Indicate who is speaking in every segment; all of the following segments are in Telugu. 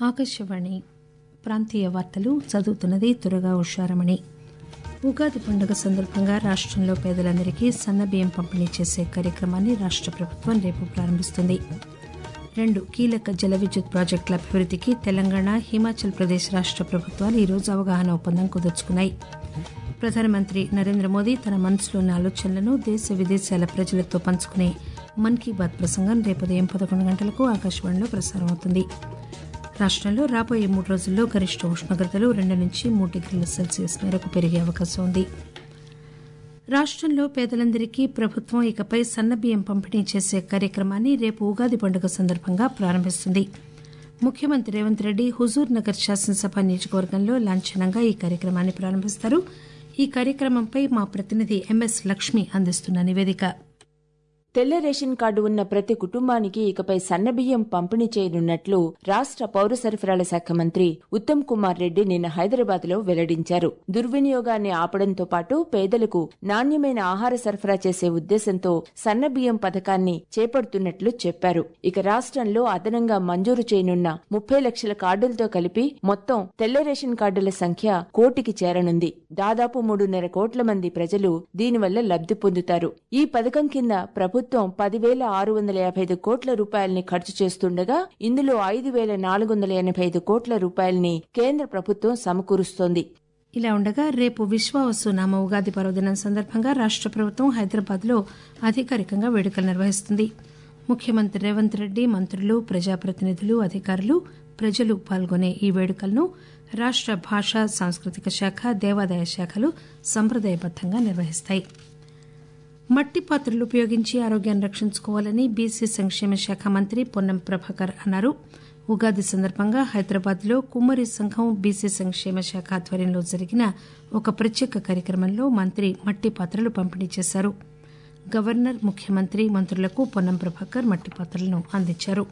Speaker 1: ఆకాశవాణి ప్రాంతీయ వార్తలు చదువుతున్నది తురగా ఉషారమణి ఉగాది పండుగ సందర్భంగా రాష్టంలో పేదలందరికీ సన్నబియ్యం పంపిణీ చేసే కార్యక్రమాన్ని రాష్ట ప్రభుత్వం రేపు ప్రారంభిస్తుంది రెండు కీలక జల విద్యుత్ ప్రాజెక్టుల అభివృద్దికి తెలంగాణ హిమాచల్ ప్రదేశ్ రాష్ట ప్రభుత్వాలు ఈరోజు అవగాహన ఒప్పందం కుదుర్చుకున్నాయి ప్రధానమంత్రి నరేంద్ర మోదీ తన మనసులోని ఆలోచనలను దేశ విదేశాల ప్రజలతో పంచుకునే మన్ కీ బాత్ ప్రసంగం రేపు ఉదయం పదకొండు గంటలకు ఆకాశవాణిలో ప్రసారం అవుతుంది రాష్టంలో రాబోయే మూడు రోజుల్లో గరిష్ట ఉష్ణోగ్రతలు రెండు నుంచి మూడు డిగ్రీల సెల్సియస్ మేరకు పెరిగే అవకాశం ఉంది రాష్టంలో పేదలందరికీ ప్రభుత్వం ఇకపై సన్నబియ్యం పంపిణీ చేసే కార్యక్రమాన్ని రేపు ఉగాది పండుగ సందర్భంగా ప్రారంభిస్తుంది ముఖ్యమంత్రి రేవంత్ రెడ్డి హుజూర్ నగర్ శాసనసభ నియోజకవర్గంలో లాంఛనంగా ఈ కార్యక్రమాన్ని ప్రారంభిస్తారు ఈ కార్యక్రమంపై మా ప్రతినిధి ఎంఎస్ లక్ష్మి అందిస్తున్న నివేదిక
Speaker 2: తెల్ల రేషన్ కార్డు ఉన్న ప్రతి కుటుంబానికి ఇకపై సన్నబియ్యం పంపిణీ చేయనున్నట్లు రాష్ట పౌర సరఫరాల శాఖ మంత్రి ఉత్తమ్ కుమార్ రెడ్డి నిన్న హైదరాబాద్ లో వెల్లడించారు దుర్వినియోగాన్ని ఆపడంతో పాటు పేదలకు నాణ్యమైన ఆహార సరఫరా చేసే ఉద్దేశంతో సన్నబియ్యం పథకాన్ని చేపడుతున్నట్లు చెప్పారు ఇక రాష్ట్రంలో అదనంగా మంజూరు చేయనున్న ముప్పై లక్షల కార్డులతో కలిపి మొత్తం తెల్ల రేషన్ కార్డుల సంఖ్య కోటికి చేరనుంది దాదాపు మూడున్నర కోట్ల మంది ప్రజలు దీనివల్ల లబ్ది పొందుతారు ఈ పథకం కింద ప్రభుత్వం ప్రభుత్వం పదివేల ఆరు వందల యాభై ఐదు కోట్ల రూపాయలని ఖర్చు చేస్తుండగా ఇందులో ఐదు వేల నాలుగు వందల ఎనభై ఐదు కోట్ల రూపాయలని కేంద్ర ప్రభుత్వం సమకూరుస్తోంది
Speaker 1: ఇలా ఉండగా రేపు విశ్వావసు నామ ఉగాది పర్వదినం సందర్భంగా రాష్ట ప్రభుత్వం హైదరాబాద్ లో అధికారికంగా వేడుకలు నిర్వహిస్తుంది ముఖ్యమంత్రి రేవంత్ రెడ్డి మంత్రులు ప్రజాప్రతినిధులు అధికారులు ప్రజలు పాల్గొనే ఈ వేడుకలను రాష్ట భాష సాంస్కృతిక శాఖ దేవాదాయ శాఖలు సంప్రదాయబద్దంగా నిర్వహిస్తాయి మట్టి పాత్రలు ఉపయోగించి ఆరోగ్యాన్ని రక్షించుకోవాలని బీసీ సంక్షేమ శాఖ మంత్రి పొన్నం ప్రభాకర్ అన్నారు ఉగాది సందర్భంగా హైదరాబాద్ లో కుమ్మరి సంఘం బీసీ సంక్షేమ శాఖ ఆధ్వర్యంలో జరిగిన ఒక ప్రత్యేక కార్యక్రమంలో మంత్రి మట్టి పాత్రలు పంపిణీ చేశారు గవర్నర్ ముఖ్యమంత్రి మంత్రులకు పొన్నం ప్రభాకర్ మట్టి పాత్రలను అందించారు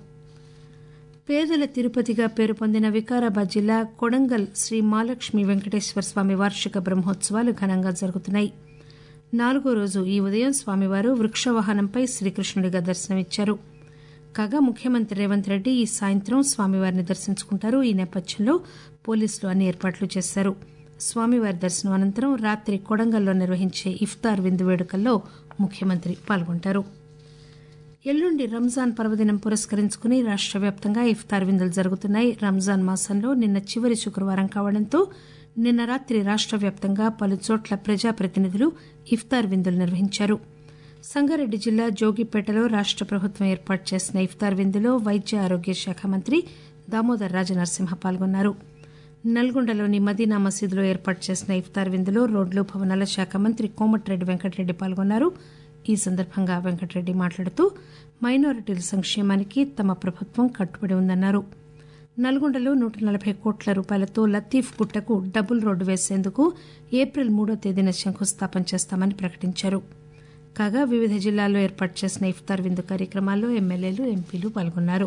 Speaker 1: పేదల తిరుపతిగా పేరు పొందిన వికారాబాద్ జిల్లా కొడంగల్ శ్రీ మహాలక్ష్మి వెంకటేశ్వర స్వామి వార్షిక బ్రహ్మోత్సవాలు ఘనంగా జరుగుతున్నాయి నాలుగో రోజు ఈ ఉదయం స్వామివారు వృక్షవాహనంపై శ్రీకృష్ణుడిగా దర్శనమిచ్చారు కాగా ముఖ్యమంత్రి రేవంత్ రెడ్డి ఈ సాయంత్రం స్వామివారిని దర్శించుకుంటారు ఈ నేపథ్యంలో పోలీసులు అన్ని ఏర్పాట్లు చేశారు స్వామివారి దర్శనం అనంతరం రాత్రి కొడంగల్లో నిర్వహించే ఇఫ్తార్ విందు వేడుకల్లో ముఖ్యమంత్రి పాల్గొంటారు ఎల్లుండి రంజాన్ పర్వదినం పురస్కరించుకుని రాష్ట వ్యాప్తంగా ఇఫ్తార్ విందులు జరుగుతున్నాయి రంజాన్ మాసంలో నిన్న చివరి శుక్రవారం కావడంతో నిన్న రాత్రి రాష్ట వ్యాప్తంగా పలు చోట్ల ప్రజాప్రతినిధులు ఇఫ్తార్ విందులు నిర్వహించారు సంగారెడ్డి జిల్లా జోగిపేటలో రాష్ట ప్రభుత్వం ఏర్పాటు చేసిన ఇఫ్తార్ విందులో వైద్య ఆరోగ్య శాఖ మంత్రి దామోదర్ రాజనరసింహ పాల్గొన్నారు నల్గొండలోని మదీనా మసీదులో ఏర్పాటు చేసిన ఇఫ్తార్ విందులో రోడ్లు భవనాల శాఖ మంత్రి కోమటిరెడ్డి వెంకటరెడ్డి పాల్గొన్నారు ఈ సందర్భంగా వెంకటరెడ్డి మాట్లాడుతూ మైనారిటీల సంక్షేమానికి తమ ప్రభుత్వం కట్టుబడి ఉందన్నారు నల్గొండలో నూట నలభై కోట్ల రూపాయలతో లతీఫ్ గుట్టకు డబుల్ రోడ్డు వేసేందుకు ఏప్రిల్ మూడో తేదీన శంకుస్థాపన చేస్తామని ప్రకటించారు కాగా వివిధ జిల్లాల్లో ఏర్పాటు చేసిన ఇఫ్తార్ విందు కార్యక్రమాల్లో ఎమ్మెల్యేలు ఎంపీలు పాల్గొన్నారు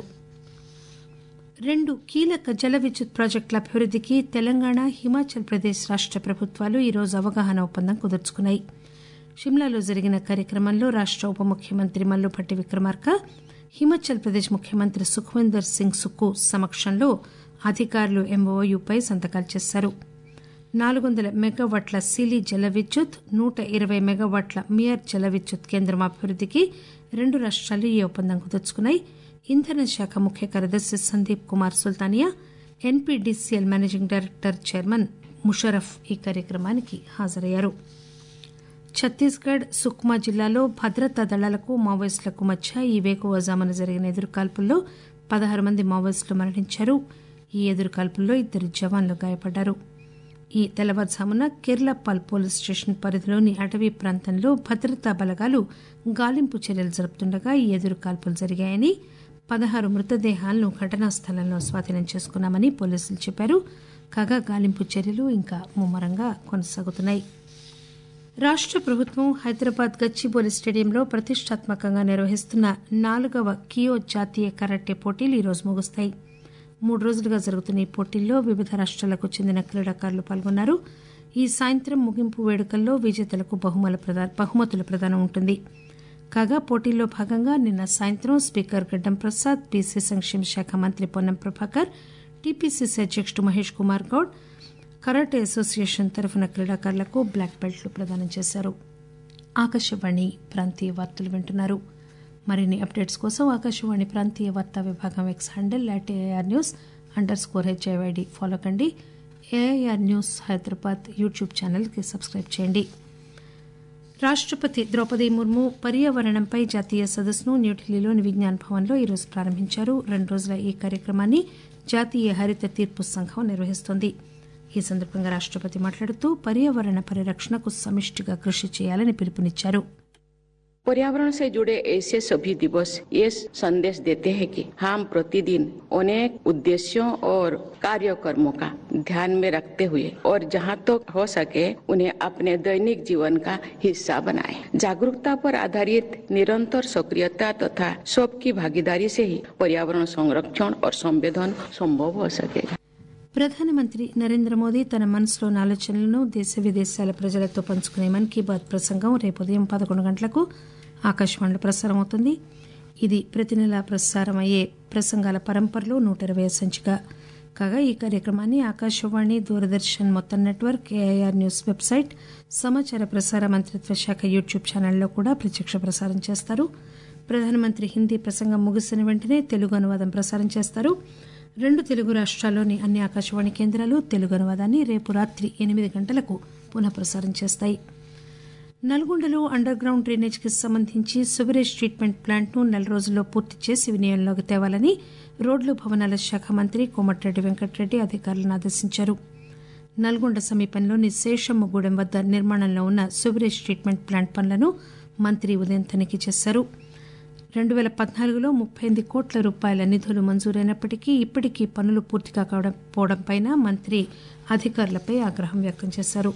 Speaker 1: రెండు కీలక జల విద్యుత్ ప్రాజెక్టుల అభివృద్దికి తెలంగాణ హిమాచల్ ప్రదేశ్ రాష్ట ప్రభుత్వాలు ఈరోజు అవగాహన ఒప్పందం కుదుర్చుకున్నాయి షిమ్లాలో జరిగిన కార్యక్రమంలో రాష్ట ఉప ముఖ్యమంత్రి మల్లుపట్టి విక్రమార్క హిమాచల్ ప్రదేశ్ ముఖ్యమంత్రి సుఖ్వీందర్ సింగ్ సుక్కు సమక్షంలో అధికారులు ఎంఓయూపై సంతకాలు చేశారు నాలుగు వందల మెగావాట్ల సిలీ జల విద్యుత్ నూట ఇరవై మెగావాట్ల మియర్ జల విద్యుత్ కేంద్రం అభివృద్దికి రెండు రాష్ట్రాలు ఈ ఒప్పందం కుదుర్చుకున్నాయి ఇంధన శాఖ ముఖ్య కార్యదర్శి Sandeep Kumar Sultania N P D C L managing director chairman Musharraf ఈ కార్యక్రమానికి హాజరయ్యారు ఛత్తీస్గఢ్ సుక్మా జిల్లాలో భద్రతా దళాలకు మావోయిస్టులకు మధ్య ఈ వేకువజామున జరిగిన ఎదురుకాల్పుల్లో పదహారు మంది మావోయిస్టులు మరణించారు ఈ ఎదురుకాల్పుల్లో ఇద్దరు జవాన్లు గాయపడ్డారు ఈ తెల్లవారుజామున కిర్లాపాల్ పోలీస్ స్టేషన్ పరిధిలోని అటవీ ప్రాంతంలో భద్రతా బలగాలు గాలింపు చర్యలు జరుపుతుండగా ఈ ఎదురు కాల్పులు జరిగాయని పదహారు మృతదేహాలను ఘటనా స్థలంలో స్వాధీనం చేసుకున్నామని పోలీసులు చెప్పారు కాగా గాలింపు చర్యలు ఇంకా ముమ్మరంగా కొనసాగుతున్నాయి రాష్ట ప్రభుత్వం హైదరాబాద్ గచ్చిబౌలి స్టేడియంలో ప్రతిష్టాత్మకంగా నిర్వహిస్తున్న నాలుగవ కియో జాతీయ కరాటే పోటీలు ఈరోజు ముగుస్తాయి మూడు రోజులుగా జరుగుతున్న ఈ పోటీల్లో వివిధ రాష్ట్రాలకు చెందిన క్రీడాకారులు పాల్గొన్నారు ఈ సాయంత్రం ముగింపు వేడుకల్లో విజేతలకు బహుమల ప్రదా బహుమతుల ప్రదానం ఉంటుంది కాగా పోటీల్లో భాగంగా నిన్న సాయంత్రం స్పీకర్ గడ్డం ప్రసాద్ బీసీ సంక్షేమ శాఖ మంత్రి పొన్నం ప్రభాకర్ టీపీసీసీ అధ్యక్షుడు మహేష్ కుమార్ గౌడ్ కరాటే అసోసియేషన్ తరఫున క్రీడాకారులకు బ్లాక్ బెల్ట్లు ప్రదానం చేశారు ఆకాశవాణి ప్రాంతీయ వార్తలు వింటున్నారు మరిన్ని అప్డేట్స్ కోసం ఆకాశవాణి ప్రాంతీయ వార్తా విభాగం X handle at A I R news underscore H Y D follow కండి ఏఐఆర్ న్యూస్ హైదరాబాద్ యూట్యూబ్ ఛానల్కి సబ్స్క్రైబ్ చేయండి రాష్టపతి ద్రౌపది ముర్ము పర్యావరణంపై జాతీయ సదస్సును న్యూఢిల్లీలోని విజ్ఞాన్ భవన్లో ఈరోజు ప్రారంభించారు రెండు రోజుల ఈ కార్యక్రమాన్ని జాతీయ హరిత తీర్పు సంఘం నిర్వహిస్తోంది ఈ సందర్భంగా రాష్టపతి మాట్లాడుతూ పర్యావరణ పరిరక్షణకు సమిష్టిగా కృషి చేయాలని పిలుపునిచ్చారు
Speaker 3: पर्यावरण से जुड़े ऐसे सभी दिवस ये संदेश देते हैं कि हम प्रतिदिन अनेक उद्देश्यों और कार्यक्रमों का ध्यान में रखते हुए और जहाँ तक तो हो सके उन्हें अपने दैनिक जीवन का हिस्सा बनाएं। जागरूकता पर आधारित निरंतर सक्रियता तथा सबकी भागीदारी से ही पर्यावरण संरक्षण और संवेदन संभव हो सकेगा
Speaker 1: ప్రధానమంత్రి నరేంద్ర మోదీ తన మనసులోని ఆలోచనలను దేశ విదేశాల ప్రజలతో పంచుకునే మన్ కీ బాత్ ప్రసంగం రేపు ఉదయం పదకొండు గంటలకు ఆకాశవాణిలో ప్రసారం అవుతుంది ఇది ప్రతి నెలా ప్రసారం అయ్యే ప్రసంగాల పరంపరలో నూట ఇరవై సంచిక కాగా ఈ కార్యక్రమాన్ని ఆకాశవాణి దూరదర్శన్ మొత్తం నెట్వర్క్ ఏఐఆర్ న్యూస్ వెబ్సైట్ సమాచార ప్రసార మంత్రిత్వ శాఖ యూట్యూబ్ ఛానల్లో కూడా ప్రత్యక్ష ప్రసారం చేస్తారు ప్రధానమంత్రి హిందీ ప్రసంగం ముగిసిన వెంటనే తెలుగు అనువాదం ప్రసారం చేస్తారు రెండు తెలుగు రాష్ట్రాల్లోని అన్ని ఆకాశవాణి కేంద్రాలు తెలుగు అనువాదాన్ని రేపు రాత్రి ఎనిమిది గంటలకు పునః ప్రసారం చేస్తాయి నల్గొండలో అండర్ గ్రౌండ్ డ్రైనేజ్ కి సంబంధించి సువరేజ్ ట్రీట్మెంట్ ప్లాంట్ ను నెల రోజుల్లో పూర్తి చేసి వినియోగంలోకి తేవాలని రోడ్లు భవనాల శాఖ మంత్రి కోమటిరెడ్డి వెంకటరెడ్డి అధికారులను ఆదేశించారు నల్గొండ సమీపంలోని శేషమ్మగూడెం వద్ద నిర్మాణంలో ఉన్న సువరేజ్ ట్రీట్మెంట్ ప్లాంట్ పనులను మంత్రి ఉదయం తనిఖీ చేశారు రెండు పేల పద్నాలుగులో ముప్పై ఎనిమిది కోట్ల రూపాయల నిధులు మంజూరైనప్పటికీ ఇప్పటికీ పనులు పూర్తి కాకపోవడంపై మంత్రి అధికారులపై ఆగ్రహం వ్యక్తం చేశారు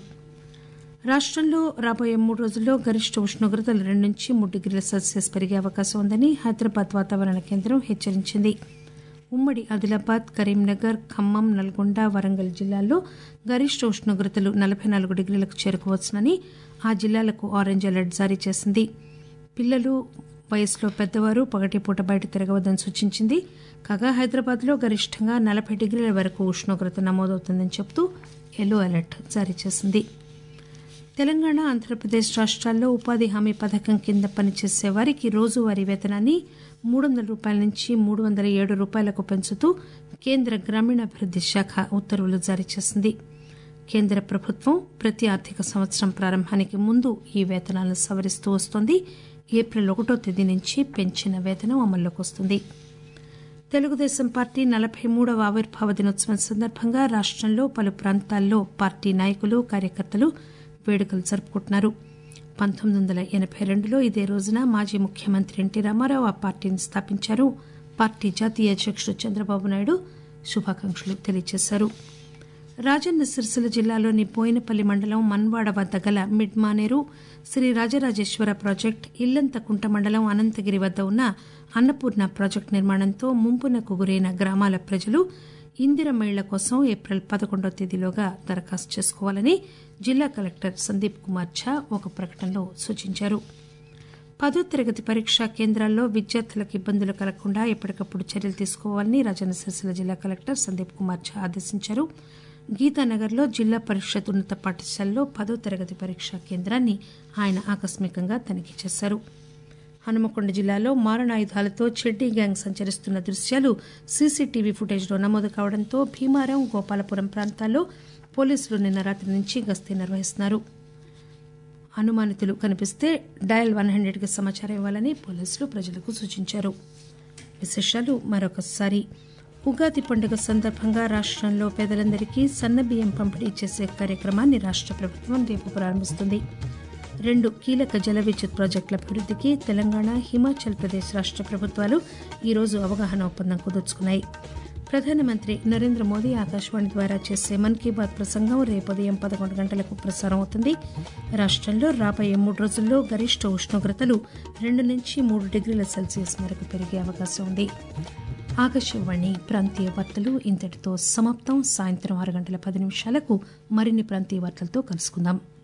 Speaker 1: రాష్టంలో రాబోయే మూడు రోజుల్లో గరిష్ట ఉష్ణోగ్రతలు రెండు నుంచి మూడు డిగ్రీల సెల్సియస్ పెరిగే అవకాశం ఉందని హైదరాబాద్ వాతావరణ కేంద్రం హెచ్చరించింది ఉమ్మడి ఆదిలాబాద్ కరీంనగర్ ఖమ్మం నల్గొండ వరంగల్ జిల్లాల్లో గరిష్ట ఉష్ణోగ్రతలు నలబై నాలుగు డిగ్రీలకు చేరుకోవచ్చునని ఆ జిల్లాలకు ఆరెంజ్ అలర్ట్ జారీ చేసింది పిల్లలు వయసులో పెద్దవారు పగటిపూట బయట తిరగవద్దని సూచించింది కాగా హైదరాబాద్ లో గరిష్టంగా నలబై డిగ్రీల వరకు ఉష్ణోగ్రత నమోదవుతుందని చెబుతూ ఎల్లో అలర్ట్ జారీ చేసింది తెలంగాణ ఆంధ్రప్రదేశ్ రాష్ట్రాల్లో ఉపాధి హామీ పథకం కింద పనిచేసే వారికి రోజువారీ వేతనాన్ని మూడు వందల రూపాయల నుంచి మూడు వందల ఏడు రూపాయలకు పెంచుతూ కేంద్ర గ్రామీణాభివృద్ది శాఖ ఉత్తర్వులు జారీ చేసింది కేంద్ర ప్రభుత్వం ప్రతి ఆర్థిక సంవత్సరం ప్రారంభానికి ముందు ఈ వేతనాలను సవరిస్తూ వస్తోంది ఏప్రిల్ ఒకటో తేదీ నుంచి పెంచిన వేతనం అమల్లోకి వస్తుంది తెలుగుదేశం పార్టీ నలబై మూడవ ఆవిర్భావ దినోత్సవం సందర్భంగా రాష్టంలో పలు ప్రాంతాల్లో పార్టీ నాయకులు కార్యకర్తలు వేడుకలు జరుపుకుంటున్నారు పంతొమ్మిది వందల ఎనబై రెండులో ఇదే రోజున మాజీ ముఖ్యమంత్రి ఎన్టీ రామారావు ఆ పార్టీని స్థాపించారు పార్టీ జాతీయ అధ్యకుడు చంద్రబాబు నాయుడు శుభాకాంక్షలు తెలియజేశారు రాజన్న సిరిసిల్ల జిల్లాలోని బోయినపల్లి మండలం మన్వాడ వద్ద గల మిడ్ మానేరు శ్రీ రాజరాజేశ్వర ప్రాజెక్టు ఇల్లంతకుంట మండలం అనంతగిరి వద్ద ఉన్న అన్నపూర్ణ ప్రాజెక్టు నిర్మాణంతో ముంపునకు గురైన గ్రామాల ప్రజలు ఇందిరమ్మ ఇళ్ల కోసం ఏప్రిల్ పదకొండవ తేదీలోగా దరఖాస్తు చేసుకోవాలని జిల్లా కలెక్టర్ సందీప్ కుమార్ ఝా ఒక ప్రకటనలో సూచించారు పదో తరగతి పరీక్షా కేంద్రాల్లో విద్యార్థులకు ఇబ్బందులు కలగకుండా ఎప్పటికప్పుడు చర్యలు తీసుకోవాలని రాజన్న సిరిసిల్ల జిల్లా కలెక్టర్ సందీప్ కుమార్ ఝా ఆదేశించారు గీతానగర్లో జిల్లా పరిషత్ ఉన్నత పాఠశాలలో పదో తరగతి పరీక్షా కేంద్రాన్ని ఆయన ఆకస్మికంగా తనిఖీ చేశారు హనుమకొండ జిల్లాలో మారణాయుధాలతో చెడ్డీ గ్యాంగ్ సంచరిస్తున్న దృశ్యాలు సీసీటీవీ ఫుటేజ్లో నమోదు కావడంతో భీమారం గోపాలపురం ప్రాంతాల్లో పోలీసులు నిన్న రాత్రి నుంచి గస్తీ నిర్వహిస్తున్నారు అనుమానితులు కనిపిస్తే డయల్ వన్ హండ్రెడ్కి సమాచారం ఇవ్వాలని పోలీసులు ప్రజలకు సూచించారు విశేషాలు మరొకసారి ఉగాది పండుగ సందర్భంగా రాష్టంలో పేదలందరికీ సన్నబియ్యం పంపిణీ చేసే కార్యక్రమాన్ని రాష్ట ప్రభుత్వం రేపు ప్రారంభిస్తుంది రెండు కీలక జల విద్యుత్ ప్రాజెక్టుల అభివృద్ధికి తెలంగాణ హిమాచల్ ప్రదేశ్ రాష్ట ప్రభుత్వాలు ఈరోజు అవగాహన ఒప్పందం కుదుర్చుకున్నాయి ప్రధానమంత్రి నరేంద్ర మోదీ ఆకాశవాణి ద్వారా చేసే మన్ కీ బాత్ ప్రసంగం రేపు ఉదయం పదకొండు గంటలకు ప్రసారం అవుతుంది రాష్టంలో రాబోయే మూడు రోజుల్లో గరిష్ట ఉష్ణోగ్రతలు రెండు నుంచి మూడు డిగ్రీల సెల్సియస్ మేరకు పెరిగే అవకాశం ఉంది ఆకాశవాణి ప్రాంతీయ వార్తలు ఇంతటితో సమాప్తం సాయంత్రం ఆరు గంటల పది నిమిషాలకు మరిన్ని ప్రాంతీయ వార్తలతో కలుసుకుందాం